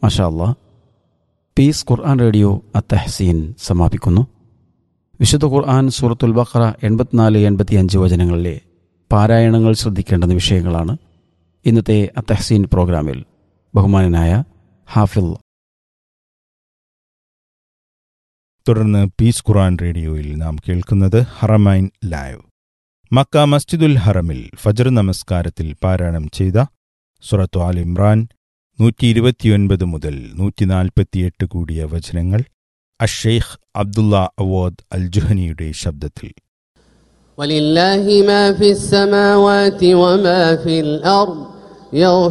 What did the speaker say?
മഷാ അല്ലാ piece ഖുർആൻ radio അത്തഹസീൻ സമാപിക്കുന്നു വിശുദ്ധ ഖുർആൻ സൂറത്തുൽ ബഖറ എൺപത്തിനാല് എൺപത്തിയഞ്ച് വചനങ്ങളിലെ പാരായണങ്ങൾ ശ്രദ്ധിക്കേണ്ടുന്ന വിഷയങ്ങളാണ് ഇന്നത്തെ അത്തഹസീൻ പ്രോഗ്രാമിൽ ബഹുമാനനായ ഹാഫിൽ തുടർന്ന് പീസ് ഖുറാൻ റേഡിയോയിൽ നാം കേൾക്കുന്നത് ഹറമൈൻ ലൈവ് മക്ക മസ്ജിദുൽ ഹറമിൽ ഫജർ നമസ്കാരത്തിൽ പാരായണം ചെയ്ത സുറത്തു ആൽ ഇമ്രാൻ നൂറ്റി ഇരുപത്തിയൊൻപത് മുതൽ നൂറ്റി നാൽപ്പത്തിയെട്ട് കൂടിയ വചനങ്ങൾ അഷെയ്ഖ് അബ്ദുള്ള അവോദ് അൽ ജുഹനിയുടെ ശബ്ദത്തിൽ ولله ما في السماوات وما في الأرض يغفر